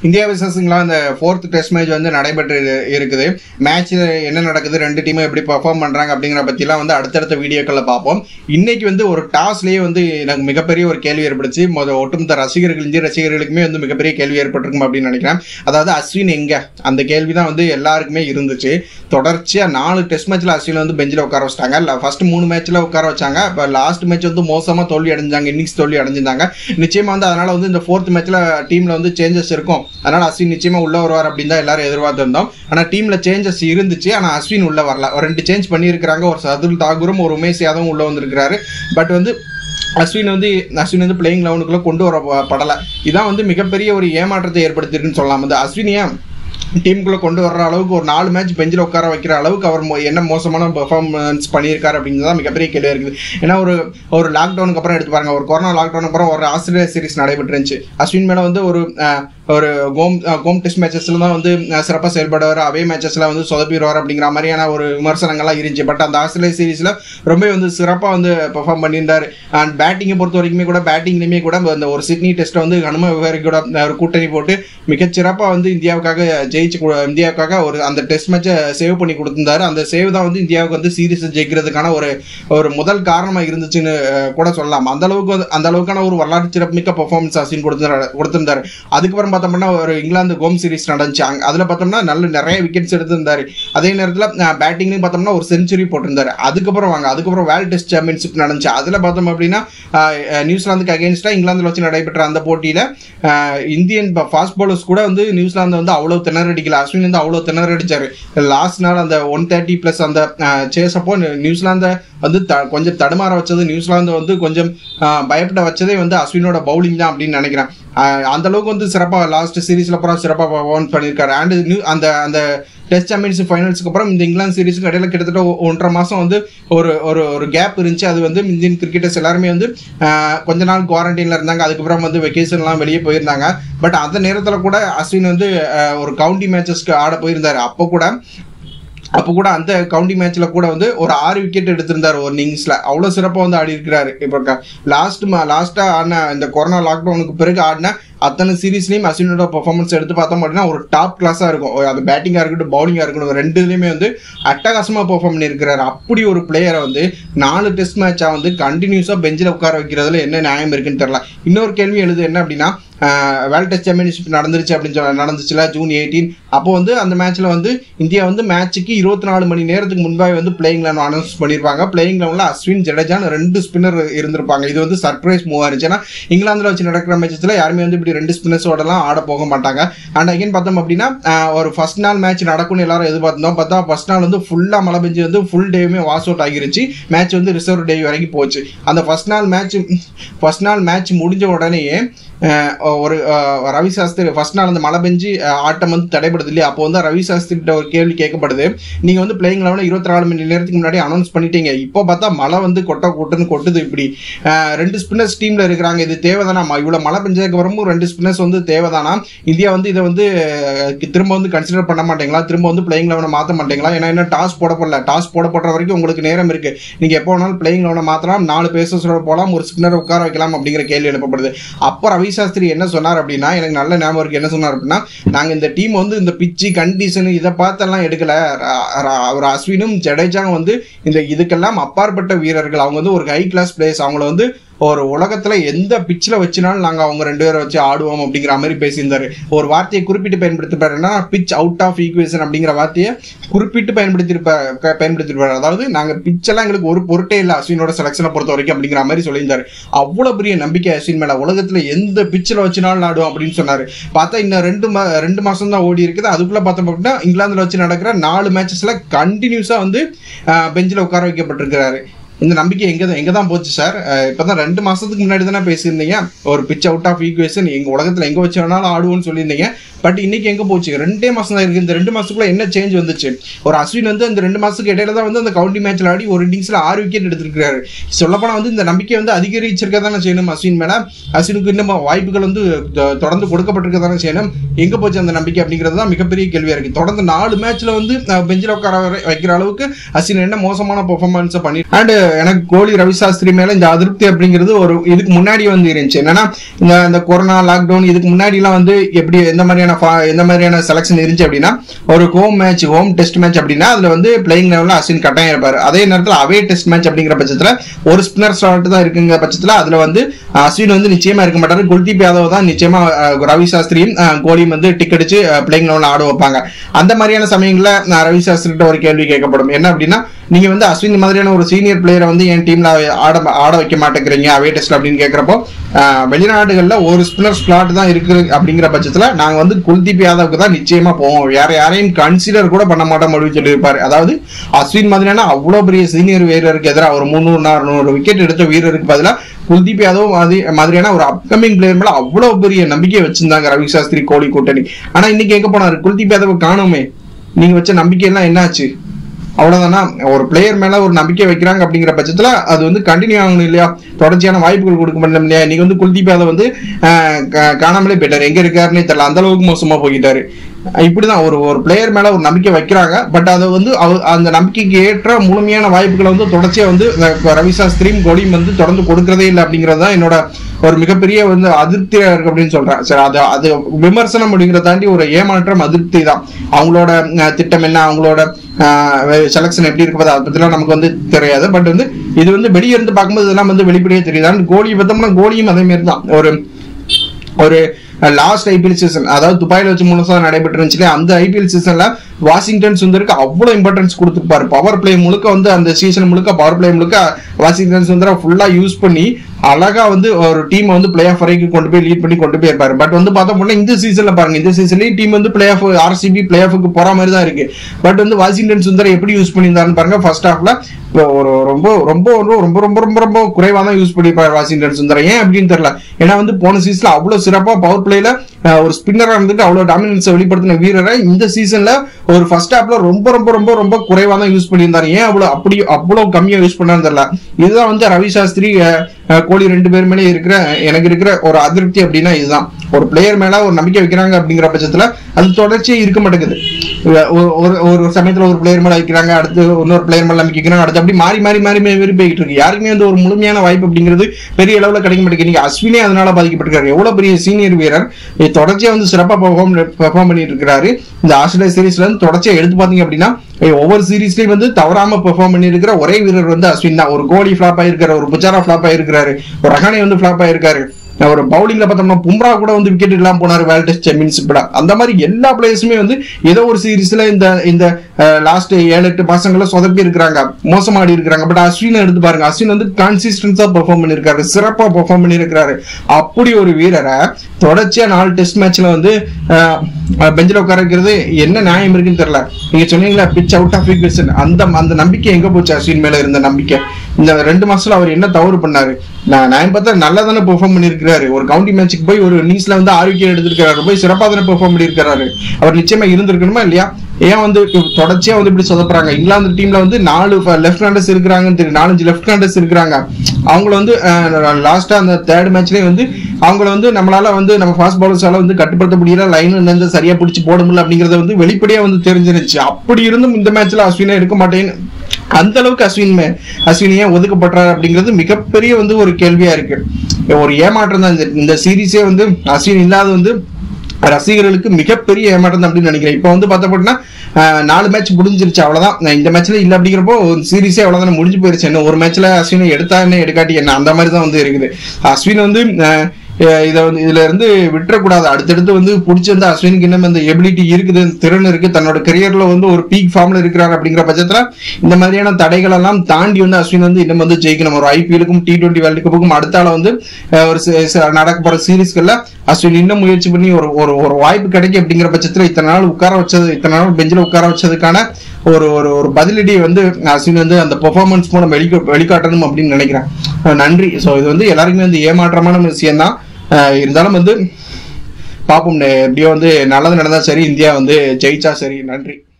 India versus England இந்த fourth test match வந்து நடைபெற்று இரு- இருக்குது மேட்ச் என்ன நடக்குது ரெண்டு டீமும் எப்படி பெர்ஃபார்ம் பண்றாங்க அப்படிங்கிற பத்திலாம் வந்து அடுத்தடுத்த வீடியோக்களில் பார்ப்போம் இன்னைக்கு வந்து ஒரு டாஸ்லயே வந்து எனக்கு மிகப்பெரிய ஒரு கேள்வி ஏற்பட்டுச்சு மொத ஒட்டுமொத்த ரசிகர்கள் இந்திய ரசிகர்களுக்குமே வந்து மிகப்பெரிய கேள்வி ஏற்பட்டிருக்கும் அப்படின்னு நினைக்கிறேன் அதாவது அஸ்வின் எங்க அந்த கேள்வி தான் வந்து எல்லாருக்குமே இருந்துச்சு தொடர்ச்சியா நாலு டெஸ்ட் மேட்ச்ல அஸ்வின் வந்து பெஞ்சில் உட்கார வச்சிட்டாங்க ஃபர்ஸ்ட் மூணு மேட்ச்ல உட்கார வச்சாங்க இப்போ லாஸ்ட் மேட்ச் வந்து மோசமா தோல்வி அடைஞ்சாங்க இன்னிங்ஸ் தோல்வி அடைஞ்சிருந்தாங்க நிச்சயமா வந்து அதனால வந்து இந்த ஃபோர்த் மேட்ச்ல டீம்ல வந்து சேஞ்சஸ் இருக்கும் அதனால அஸ்வின் நிச்சயமா உள்ள வருவார் அப்படின்னு தான் எல்லாரும் எதிர்பார்த்திருந்தோம் ஆனா டீம்ல சேஞ்சஸ் இருந்துச்சு ஆனா அஸ்வின் உள்ள வரல ஒரு ரெண்டு சேஞ்ச் பண்ணியிருக்கிறாங்க ஒரு சதுல் தாகூரும் ஒரு உமேஷ் யாதவும் உள்ள வந்திருக்கிறாரு பட் வந்து அஸ்வின் வந்து அஸ்வின் வந்து பிளேயிங் லெவனுக்குள்ள கொண்டு வர ப- படல இதான் வந்து மிகப்பெரிய ஒரு ஏமாற்றத்தை ஏற்படுத்தியிருக்குன்னு சொல்லலாம் வந்து அஸ்வின் ஏன் டீமுக்குள்ள கொண்டு வர்ற அளவுக்கு ஒரு நாலு மேட்ச் பெஞ்சில் உட்கார வைக்கிற அளவுக்கு அவர் மோ- என்ன மோசமான பெர்ஃபார்மன்ஸ் பண்ணியிருக்காரு அப்படிங்கிறது மிகப்பெரிய கேள்வியாக இருக்குது ஏன்னா ஒரு ஒரு லாக்டவுனுக்கு அப்புறம் எடுத்து பாருங்க ஒரு கொரோனா லாக்டவுனுக்கு அப்புறம் ஒரு ஆஸ்திரேலியா சீரிஸ் நடைபெற்றுருந்துச்சு அஸ்வின் மேல வந்து ஒரு அஹ், ஒரு கோம் அஹ், கோம் டெஸ்ட் மேட்சஸ்ல தான் வந்து சிறப்பாக செயல்படுவார் அவே மேட்சஸ்ல வந்து சொதப்பிடுவார் அப்படிங்கிற மாதிரியான ஒரு விமர்சனங்கள்லாம் இருந்துச்சு பட் அந்த ஆஸ்திரேலியா சீரிஸ்ல ரொம்ப வந்து சிறப்பாக வந்து பெர்ஃபார்ம் பண்ணியிருந்தார் அண்ட் பேட்டிங்கை பொறுத்த வரைக்குமே கூட பேட்டிங்லையுமே கூட அந்த ஒரு சிட்னி டெஸ்ட்டை வந்து ஹனும விவரி கூட ஒரு கூட்டணி போட்டு மிகச்சிறப்பாக வந்து இந்தியாவுக்காக ஜெயிச்சு கு- இந்தியாவுக்காக ஒரு அந்த டெஸ்ட் மேட்சை சேவ் பண்ணி கொடுத்திருந்தாரு அந்த சேவ் தான் வந்து இந்தியாவுக்கு வந்து சீரிஸ் ஜெயிக்கிறதுக்கான ஒரு ஒரு முதல் காரணமாக இருந்துச்சுன்னு அஹ், கூட சொல்லலாம் அந்த அளவுக்கு வந்து- அந்த அளவுக்கான ஒரு வரலாற்று சிறப்புமிக்க பெர்ஃபார்மன்ஸ் அசின் கொடுத்திருந்தாரு கொடுத்திருந்தாரு அதுக்கப்புறம் பார்த்தோம்னா ஒரு இங்கிலாந்து கோம் சீரிஸ் நடந்துச்சு அங்க அதில் பார்த்தோம்னா நல்ல நிறைய விக்கெட்ஸ் எடுத்திருந்தாரு அதே நேரத்தில் பேட்டிங்லையும் பார்த்தோம்னா ஒரு செஞ்சுரி போட்டிருந்தாரு அதுக்கப்புறம் வாங்க அதுக்கப்புறம் வேர்ல்ட் டெஸ்ட் சாம்பியன்ஷிப் நடந்துச்சு அதில் பார்த்தோம் அப்படின்னா அஹ், அஹ், நியூசிலாந்துக்கு அகேன்ஸ்டாக இங்கிலாந்தில் வச்சு நடைபெற்ற அந்த போட்டியில் இந்தியன் ஃபாஸ்ட் பாலர்ஸ் கூட வந்து நியூசிலாந்து வந்து அவ்வளோ திணறடிக்கல அஸ்வின் வந்து அவ்வளோ திணறடிச்சாரு லாஸ்ட் நாள் அந்த ஒன் தேர்ட்டி ப்ளஸ் அந்த சேஸ் அப்போ நியூசிலாந்தை வந்து த கொஞ்சம் தடுமாற வச்சது நியூசிலாந்து வந்து கொஞ்சம் அஹ், பயப்பட வச்சதே வந்து அஸ்வினோட பவுலிங் தான் அப்படின்னு நினைக்கிறேன் அஹ், அந்த அளவுக்கு வந்து சிறப்பாக லாஸ்ட் சீரீஸ்ல அப்புறம் சிறப்பாக பர்ஃபார்மன்ஸ் பண்ணியிருக்காரு அண்ட் நியூ அந்த அந்த டெஸ்ட் சாம்பியன்ஷிப் ஃபைனல்ஸ்க்கு அப்புறம் இந்த இங்கிலாந்து சீரிஸுக்கு இடையில கிட்டத்தட்ட ஒ- ஒன்றரை மாதம் வந்து ஒரு ஒரு ஒரு கேப் இருந்துச்சு அது வந்து இந்தியன் கிரிக்கெட்டர்ஸ் எல்லாருமே வந்து ஆஹ், கொஞ்ச நாள் குவாரண்டைனில் இருந்தாங்க அதுக்கப்புறம் வந்து வெக்கேஷன்லாம் வெளியே போயிருந்தாங்க பட் அந்த நேரத்தில் கூட அஸ்வின் வந்து ஆஹ், ஒரு கவுண்டி மேட்சஸ்க்கு ஆட போயிருந்தாரு அப்போ கூட அப்போ கூட அந்த கவுண்டி மேட்ச்ல கூட வந்து ஒரு ஆறு விக்கெட் எடுத்திருந்தார் ஒரு இன்னிங்ஸ்ல அவ்வளோ சிறப்பாக வந்து ஆடி இருக்கிறாரு இப்போ லாஸ்ட் லாஸ்டா ஆடின இந்த கொரோனா லாக்டவுனுக்கு பிறகு ஆடின அத்தனை சீரீஸ்லையும் அஸ்வினோட பெர்ஃபார்மன்ஸ் எடுத்து பார்த்தோம் அப்படின்னா ஒரு டாப் கிளாஸாக இருக்கும் ஒரு அது பேட்டிங்காக இருக்கட்டும் பவுலிங்காக இருக்கட்டும் ரெண்டுலேயுமே வந்து அட்டகாசமாக பெர்ஃபார்ம் பண்ணியிருக்கிறாரு அப்படி ஒரு பிளேயரை வந்து நாலு டெஸ்ட் மேட்சாக வந்து கண்டினியூஸாக பெஞ்சில் உட்கார வைக்கிறதுல என்ன நியாயம் இருக்குன்னு தெரியல இன்னொரு கேள்வி எழுது என்ன அப்படின்னா வேர்ல்ட் டெஸ்ட் சாம்பியன்ஷிப் நடந்துருச்சு அப்படின்னு சொல்ல நடந்துச்சுல ஜூன் எயிட்டீன் அப்போ வந்து அந்த மேட்ச்ல வந்து இந்தியா வந்து மேட்ச்சுக்கு இருபத்தி நாலு மணி நேரத்துக்கு முன்பாக வந்து பிளேயிங் லெவன் அனௌன்ஸ் பண்ணியிருப்பாங்க பிளேயிங் லெவனில் அஸ்வின் ஜடேஜான்னு ரெண்டு ஸ்பின்னர் இருந்திருப்பாங்க இது வந்து சர்ப்ரைஸ் மூவ் இருந்துச்சு ஏன்னா இங்கிலாந்துல வச்சு நடக்கிற மேட்சஸ்ல யாருமே வந்து இப்படி ரெண்டு ஸ்பின்னர்ஸோடலாம் ஆட போக மாட்டாங்க அண்ட் அகைன் பார்த்தோம் அப்படின்னா ஆஹ், ஒரு ஃபர்ஸ்ட் நாள் மேட்ச் நடக்கும்னு எல்லாரும் எதிர்பார்த்தோம் பார்த்தா ஃபர்ஸ்ட் நாள் வந்து ஃபுல்லாக மழை பெஞ்சு வந்து ஃபுல் டேவுமே வாஷ் அவுட் ஆகிருச்சு மேட்ச் வந்து ரிசர்வ் டே வரைக்கும் போச்சு அந்த ஃபர்ஸ்ட் நாள் மேட்ச் ஃபர்ஸ்ட் நாள் மேட்ச் முடிஞ்ச உடனேயே அஹ், ஒரு அஹ், ரவி சாஸ்திரி ஃபர்ஸ்ட் நாள் அந்த மழை பெஞ்சு அஹ், ஆட்டம் வந்து தடைபடுது இல்லையா அப்போ வந்து ரவி சாஸ்திரி கிட்ட ஒரு கேள்வி கேட்கப்படுது நீங்க வந்து பிளேயிங் லெவலில் இருபத்தி நாலு மணி நேரத்துக்கு முன்னாடி அனௌன்ஸ் பண்ணிட்டீங்க இப்போ பார்த்தா மழை வந்து கொட்ட கொட்டுன்னு கொட்டுது இப்படி அஹ், ரெண்டு ஸ்பின்னர்ஸ் டீம்ல இருக்கிறாங்க இது தேவைதானா இவ்வளவு மழை பெஞ்சதுக்கு அப்புறமும் ரெண்டு ஸ்பின்னர்ஸ் வந்து தேவைதானா இந்தியா வந்து இதை வந்து அஹ், திரும்ப வந்து கன்சிடர் பண்ண மாட்டீங்களா திரும்ப வந்து பிளேயிங் லெவனை மாற்ற மாட்டீங்களா ஏன்னா என்ன டாஸ் போடப்படல டாஸ் போடப்படுற வரைக்கும் உங்களுக்கு நேரம் இருக்கு நீங்க எப்போ வேணாலும் பிளேயிங் லெவனை மாத்தலாம் நாலு பேசஸோட போலாம் ஒரு ஸ்பின்னர் உட்கார வைக்கலாம் அப்படிங்கிற கேள்வி எழுப்பப்படுது அப்போ ரவி சாஸ்திரி என்ன சொன்னார் அப்படின்னா எனக்கு நல்ல ஞாபகம் இருக்கு என்ன சொன்னார் அப்படின்னா நாங்க இந்த டீம் வந்து இந்த பிச்சு கண்டிஷன் இதை பார்த்தெல்லாம் எடுக்கல ர- ர- அவர் அஸ்வினும் ஜடேஜாவும் வந்து இந்த இதுக்கெல்லாம் அப்பாற்பட்ட வீரர்கள் அவங்க வந்து ஒரு ஹை கிளாஸ் பிளேயர்ஸ் அவங்கள வந்து ஒரு உலகத்துல எந்த பிச்சில் வச்சுனாலும் நாங்க அவங்க ரெண்டு பேரை வச்சு ஆடுவோம் அப்படிங்கிற மாதிரி பேசியிருந்தாரு ஒரு வார்த்தையை குறிப்பிட்டு பயன்படுத்திருப்பாருன்னா பிச் அவுட் ஆஃப் ஈக்குவேஷன் அப்படிங்கிற வார்த்தையை குறிப்பிட்டு பயன்படுத்தியிருப்பார் க- பயன்படுத்தியிருப்பாரு அதாவது நாங்க பிச்செல்லாம் எங்களுக்கு ஒரு பொருட்டே இல்லை அஸ்வினோட செலக்ஷனை பொறுத்த வரைக்கும் அப்படிங்கிற மாதிரி சொல்லியிருந்தாரு அவ்வளவு பெரிய நம்பிக்கை அஸ்வின் மேல உலகத்துல எந்த பிச்சில் வச்சுனாலும் ஆடுவோம் அப்படின்னு சொன்னாரு பார்த்தா இன்னும் ரெண்டு மா ரெண்டு மாசம் தான் ஓடி இருக்குது அதுக்குள்ள பார்த்தோம் அப்படின்னா இங்கிலாந்துல வச்சு நடக்கிற நாலு மேட்சஸ்ல கண்டினியூஸா வந்து பெஞ்சில் உட்கார வைக்கப்பட்டிருக்கிறாரு இந்த நம்பிக்கை எங்க தான் எங்க தான் போச்சு சார் அஹ் இப்பதான் ரெண்டு மாசத்துக்கு முன்னாடி தானே பேசியிருந்தீங்க ஒரு பிச் அவுட் ஆஃப் ஈக்குவேஷன் எங்க உலகத்துல எங்க வச்சு வேணாலும் ஆடுவோம்னு சொல்லியிருந்தீங்க பட் இன்னைக்கு எங்க போச்சு ரெண்டே மாசம் தான் இருக்கு இந்த ரெண்டு மாசத்துக்குள்ள என்ன சேஞ்ச் வந்துச்சு ஒரு அஸ்வின் வந்து அந்த ரெண்டு மாசத்துக்கு இடையில தான் வந்து அந்த கவுண்டி மேட்ச்ல ஆடி ஒரு இன்னிங்ஸ்ல ஆறு விக்கெட் எடுத்திருக்காரு சொல்லப்போனா வந்து இந்த நம்பிக்கை வந்து அதிகரிச்சிருக்க தானே செய்யணும் அஸ்வின் மேல அஸ்வினுக்கு இன்னும் வாய்ப்புகள் வந்து தொ- தொடர்ந்து கொடுக்கப்பட்டிருக்க தானே செய்யணும் எங்க போச்சு அந்த நம்பிக்கை அப்படிங்கிறது தான் மிகப்பெரிய கேள்வியா இருக்கு தொடர்ந்து நாலு மேட்ச்ல வந்து பெஞ்சில் உட்கார வரை- வைக்கிற அளவுக்கு அஸ்வின் என்ன மோசமான பெர்ஃபார்மன்ஸை பண்ணி அண்ட் எனக்கு கோலி ரவி சாஸ்திரி மேல இந்த அதிருப்தி அப்படிங்கிறது ஒரு இதுக்கு முன்னாடி வந்து இருந்துச்சு என்னன்னா இந்த இந்த கொரோனா லாக்டவுன் இதுக்கு முன்னாடி எல்லாம் வந்து எப்படி எந்த மாதிரியான fa- எந்த மாதிரியான செலக்ஷன் இருந்துச்சு அப்படின்னா ஒரு home match home test match அப்படின்னா அதுல வந்து பிளேயிங் லெவலில் அஸ்வின் கட்டாயம் இருப்பாரு அதே நேரத்தில் அவே டெஸ்ட் மேட்ச் அப்படிங்கிற பட்சத்துல ஒரு ஸ்பின்னர் ஸ்லாட் தான் இருக்குங்கிற பட்சத்துல அதுல வந்து அஸ்வின் வந்து நிச்சயமா இருக்க மாட்டாரு குல்தீப் யாதவ் தான் நிச்சயமா அஹ், ரவி சாஸ்திரியும் அஹ், கோலியும் வந்து டிக்கெட் அடிச்சு பிளேயிங் லெவலில் ஆட வைப்பாங்க அந்த மாதிரியான சமயங்கள்ல நான் ரவி சாஸ்திரிட்ட ஒரு கேள்வி கேட்கப்படும் என்ன அப்படின்னா நீங்க வந்து அஸ்வின் மாதிரியான ஒரு சீனியர் பிளேயரை வந்து என் டீம்ல ஆட ஆட வைக்க மாட்டேங்கிறீங்க அவே டெஸ்ட் அப்படின்னு கேட்கிறப்போ ஆஹ், வெளிநாடுகள்ல ஒரு ஸ்பின்னர் ஸ்லாட் தான் இருக்கு அப்படிங்கிற பட்சத்துல நாங்க வந்து குல்தீப் யாதவுக்கு தான் நிச்சயமா போவோம் வேற யாரையும் கன்சிடர் கூட பண்ண மாட்டோம் அப்படின்னு சொல்லியிருப்பாரு அதாவது அஸ்வின் மாதிரியான அவ்வளவு பெரிய சீனியர் வீரருக்கு எதிராக ஒரு முந்நூறு நானூறு விக்கெட் எடுத்த வீரருக்கு பதிலா குல்தீப் யாதவ் மாதிரி- மாதிரியான ஒரு அப்கமிங் பிளேயர் மேல அவ்வளவு பெரிய நம்பிக்கை வச்சிருந்தாங்க ரவி சாஸ்திரி கோலி கூட்டணி ஆனா இன்னைக்கு எங்க போனாரு குல்தீப் யாதவ் காணுமே நீங்க வச்ச நம்பிக்கை எல்லாம் என்னாச்சு அவ்வளவுதானா ஒரு பிளேயர் மேல ஒரு நம்பிக்கை வைக்கிறாங்க அப்படிங்கிற பட்சத்துல அது வந்து கண்டினியூ ஆகணும் இல்லையா தொடர்ச்சியான வாய்ப்புகள் கொடுக்க முடியல இல்லையா நீங்க வந்து குல்தீப் யாதவ் வந்து ஆஹ், கா- காணாமலே போயிட்டாரு எங்க இருக்காருன்னே தெரியல அந்த அளவுக்கு மோசமா போயிட்டாரு இப்படிதான் ஒரு ஒரு பிளேயர் மேல ஒரு நம்பிக்கை வைக்கிறாங்க பட் அதை வந்து அவ- அந்த நம்பிக்கைக்கு ஏற்ற முழுமையான வாய்ப்புகளை வந்து தொடர்ச்சியா வந்து அஹ், ரவி சாஸ்திரியும் கோலியும் வந்து தொடர்ந்து கொடுக்கறதே இல்லை அப்படிங்கிறது தான் என்னோட ஒரு மிகப்பெரிய வந்து அதிருப்தியா இருக்கு அப்படின்னு சொல்றேன் சரி அது அது விமர்சனம் அப்படிங்கிறத தாண்டி ஒரு ஏமாற்றம் அதிருப்தி தான் அவங்களோட அஹ், திட்டம் என்ன அவங்களோட செலக்ஷன் எப்படி இருக்குது அதை பத்திலாம் நமக்கு வந்து தெரியாது பட் வந்து இது வந்து வெளியே இருந்து பார்க்கும்போது இதெல்லாம் வந்து வெளிப்படையே தெரியுது கோலி பார்த்தோம்னா கோலியும் அதே மாதிரி தான் ஒரு ஒரு லாஸ்ட் ஐபிஎல் சீசன் அதாவது துபாயில வச்சு முழுசா நடைபெற்று இருந்துச்சு அந்த ஐபிஎல் சீசன்ல வாஷிங்டன் சுந்தருக்கு அவ்வளவு இம்பார்ட்டன்ஸ் கொடுத்துருப்பாரு பவர் பிளே முழுக்க வந்து அந்த சீசன் முழுக்க பவர் பிளே முழுக்க வாஷிங்டன் சுந்தரை ஃபுல்லா யூஸ் பண்ணி அழகா வந்து ஒரு டீம் வந்து பிளே ஆஃப் வரைக்கும் கொண்டு போய் லீட் பண்ணி கொண்டு போய் இருப்பாரு பட் வந்து பார்த்தோம்னா இந்த சீசன்ல பாருங்க இந்த சீசன்லயும் டீம் வந்து பிளே ஆஃப் ஆர்சிபி பிளே ஆஃபுக்கு போற மாதிரி தான் இருக்கு பட் வந்து வாஷிங்டன் சுந்தர் எப்படி யூஸ் பண்ணியிருந்தாருன்னு பாருங்க ஃபர்ஸ்ட் ஹாஃப்ல ஒரு ரொம்ப ரொம்ப ரொம்ப ரொம்ப ரொம்ப ரொம்ப ரொம்ப குறைவா தான் யூஸ் பண்ணிருப்பாரு வாஷிங்டன் சுந்தர் ஏன் அப்படின்னு தெரியல ஏன்னா வந்து போன சீசன்ல அவ்வளவு சிறப்பா பவர் பிளேல ஒரு ஸ்பின்னரா இருந்துட்டு அவ்வளவு டாமினன்ஸை வெளிப்படுத்தின வீரரை இந்த சீசன்ல ஒரு ஃபர்ஸ்ட் ஹாப்ல ரொம்ப ரொம்ப ரொம்ப ரொம்ப குறைவா தான் யூஸ் பண்ணியிருந்தாரு ஏன் அவ்வளவு அப்படி அவ்வளவு கம்மியா யூஸ் பண்ணான்னு தெரியல இதுதான் வந்து ரவி சாஸ்திரி அஹ், அஹ், கோலி ரெண்டு பேர் மேலே இருக்கிற எனக்கு இருக்கிற ஒரு அதிருப்தி அப்படின்னா இதுதான் ஒரு பிளேயர் மேல ஒரு நம்பிக்கை வைக்கிறாங்க அப்படிங்கிற பட்சத்துல அது தொடர்ச்சியே இருக்க மாட்டேங்குது அஹ் ஒரு- ஒரு ஒரு சமயத்துல ஒரு பிளேயர் மேல வைக்கிறாங்க அடுத்து இன்னொரு பிளேயர் மேல நம்பிக்கை வைக்கிறாங்க அடுத்து அப்படி மாறி மாறி மாறி மாறி போய்கிட்டு இருக்கு யாருக்குமே வந்து ஒரு முழுமையான வாய்ப்பு அப்படிங்கிறது பெரிய அளவுல கிடைக்க மாட்டேங்குது நீங்க அஸ்வினே அதனால பாதிக்கப்பட்டிருக்காரு எவ்வளவு பெரிய சீனியர் வீரர் இது தொடர்ச்சியா வந்து சிறப்பா பெர்ஃபார்ம் பெர்ஃபார்ம் பண்ணிட்டு இருக்காரு இந்த ஆஸ்திரேலியா சீரீஸ்ல இருந்து தொடர்ச்சியா எடுத்து பாத்தீங்க அப்படின்னா ஏய், ஒவ்வொரு சீரீஸ்லயும் வந்து தவறாம பெர்ஃபார்ம் பண்ணியிருக்கிற ஒரே வீரர் வந்து அஸ்வின் தான் ஒரு கோலி ஃபிளாப் ஆயிருக்காரு ஒரு புஜாரா ஃபிளாப் ஆயிருக்காரு ஒரு ரஹானே வந்து ஃபிளாப் ஆயிருக்காரு ஒரு பவுலிங்ல பார்த்தோம்னா பும்ரா கூட வந்து விக்கெட் இல்லாம போனாரு வேர்ல்ட் டெஸ்ட் சாம்பியன்ஷிப்ல அந்த மாதிரி எல்லா பிளேயர்ஸுமே வந்து ஏதோ ஒரு சீரீஸ்ல இந்த இந்த லாஸ்ட் ஏழு எட்டு மாசங்கள சொதப்பி இருக்கிறாங்க மோசமாடி இருக்கிறாங்க பட் அஸ்வின் எடுத்து பாருங்க அஸ்வின் வந்து கன்சிஸ்டன்ஸா பெர்ஃபார்ம் பண்ணிருக்காரு சிறப்பா பெர்ஃபார்ம் பண்ணிருக்காரு அப்படி ஒரு வீரரை தொடர்ச்சியா நாலு டெஸ்ட் மேட்ச்ல வந்து பெஞ்சில் உட்கார வைக்கிறது என்ன நியாயம் இருக்குன்னு தெரியல நீங்க சொன்னீங்களா பிச் அவுட் ஆஃப் விக்கெட்ஸ் அந்த அந்த நம்பிக்கை எங்க போச்சு அஸ்வின் மேல இருந்த நம்பிக்கை இந்த ரெண்டு மாசத்துல அவர் என்ன தவறு பண்ணாரு நான் நான் பார்த்தா நல்லா தானே பெர்ஃபார்ம் பண்ணியிருக்காரு ஒரு கவுண்டி மேட்ச்சுக்கு போய் ஒரு நீஸ்ல வந்து ஆரோக்கியம் எடுத்திருக்காரு போய் சிறப்பா தானே பெர்ஃபார்ம் பண்ணியிருக்காரு அவர் நிச்சயமா இருந்திருக்கணுமா இல்லையா ஏன் வந்து தொடர்ச்சியா வந்து இப்படி சொதப்புறாங்க இங்கிலாந்து டீம்ல வந்து நாலு லெஃப்ட் ஹேண்டர்ஸ் இருக்கிறாங்கன்னு தெரியும் நாலஞ்சு லெஃப்ட் ஹேண்டர்ஸ் இருக்கிறாங்க அவங்கள வந்து லாஸ்டா அந்த தேர்ட் மேட்ச்லயே வந்து அவங்கள வந்து நம்மளால வந்து நம்ம ஃபாஸ்ட் பவுலர்ஸால வந்து கட்டுப்படுத்த முடியல லைன் வந்து சரியா பிடிச்சி போட முடியல அப்படிங்கறத வந்து வெளிப்படையா வந்து தெரிஞ்சிருச்சு அப்படி இருந்தும் இந்த மேட்ச்ல அஸ்வினை எடுக்க மாட்டேன்னு அந்த அளவுக்கு அஸ்வின் மே- அஸ்வின் ஏன் ஒதுக்கப்படுறாரு அப்படிங்கிறது மிகப்பெரிய வந்து ஒரு கேள்வியா இருக்கு ஒரு ஏமாற்றம் தான் இந்த இந்த சீரீஸே வந்து அஸ்வின் இல்லாத வந்து ரசிகர்களுக்கு மிகப்பெரிய ஏமாற்றம் தான் அப்படின்னு நினைக்கிறேன் இப்போ வந்து பார்த்தப்பட்டா நாலு மேட்ச் முடிஞ்சிருச்சு அவ்வளவுதான் நான் இந்த மேட்ச்ல இல்ல அப்படிங்கிறப்போ சீரீஸே அவ்வளவுதான் முடிஞ்சு போயிருச்சு என்ன ஒரு மேட்ச்ல அஸ்வினை எடுத்தா என்ன எடுக்காட்டி என்ன அந்த மாதிரி தான் வந்து இருக்குது அஸ்வின் வந்து அஹ், அஹ் இதை வந்து இதுல இருந்து விட்டுறக்கூடாது அடுத்தடுத்து வந்து பிடிச்சிருந்தா அஸ்வினுக்கு இன்னும் இந்த எபிலிட்டி இருக்குது திறன் இருக்கு தன்னோட கரியர்ல வந்து ஒரு பீக் ஃபார்ம்ல இருக்கிறார் அப்படிங்கிற பட்சத்துல இந்த மாதிரியான தடைகள் எல்லாம் தாண்டி வந்து அஸ்வின் வந்து இன்னும் வந்து ஜெயிக்கணும் ஒரு ஐபிஎலுக்கும் டி டுவெண்ட்டி வேர்ல்டு கப்புக்கும் அடுத்தால வந்து அஹ், ஒரு சி- சி- நடக்க போற சீரீஸ்கள்ல அஸ்வின் இன்னும் முயற்சி பண்ணி ஒரு ஒரு ஒரு வாய்ப்பு கிடைக்கும் அப்படிங்கிற பட்சத்துல இத்தனை நாள் உட்கார வச்சது இத்தனை நாள் பெஞ்சில் உட்கார வச்சதுக்கான ஒரு ஒரு ஒரு பதிலடி வந்து அஸ்வின் வந்து அந்த பெர்ஃபார்மன்ஸ் மூலம் வெளி வெளிக்காட்டணும் அப்படின்னு நினைக்கிறேன் அஹ் நன்றி ஸோ இது வந்து எல்லாருக்குமே வந்து ஏமாற்றமான விஷயம் தான் இருந்தாலும் வந்து பார்ப்போம் எப்படியோ வந்து நல்லது நடந்தா சரி இந்தியா வந்து ஜெயிச்சா சரி நன்றி